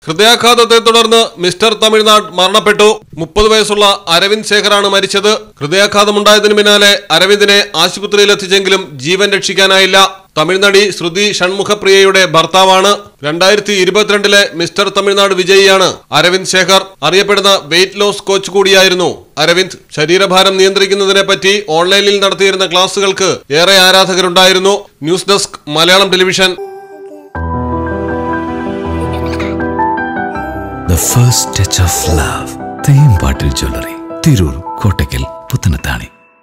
ഹൃദയാഘാതത്തെ തുടർന്ന് മിസ്റ്റർ തമിഴ്നാട് മരണപ്പെട്ടു മുപ്പത് വയസ്സുള്ള അരവിന്ദ് ശേഖറാണ് മരിച്ചത് ഹൃദയാഘാതമുണ്ടായതിനു പിന്നാലെ അരവിന്ദിനെ ആശുപത്രിയിൽ എത്തിച്ചെങ്കിലും ജീവൻ രക്ഷിക്കാനായില്ല തമിഴ്നടി ശ്രുതി ഷൺമുഖപ്രിയയുടെ ഭർത്താവാണ് രണ്ടായിരത്തി ഇരുപത്തിരണ്ടിലെ മിസ്റ്റർ തമിഴ്നാട് വിജയിയാണ് അരവിന്ദ് ശേഖർ അറിയപ്പെടുന്ന വെയിറ്റ് ലോസ് കോച്ച് കൂടിയായിരുന്നു അരവിന്ദ് ശരീരഭാരം നിയന്ത്രിക്കുന്നതിനെ പറ്റി ഓൺലൈനിൽ നടത്തിയിരുന്ന ക്ലാസുകൾക്ക് ഏറെ ആരാധകരുണ്ടായിരുന്നു news desk Malayalam television The first touch of love. Thembattil jewellery Tirur Kottakkal Puthanathani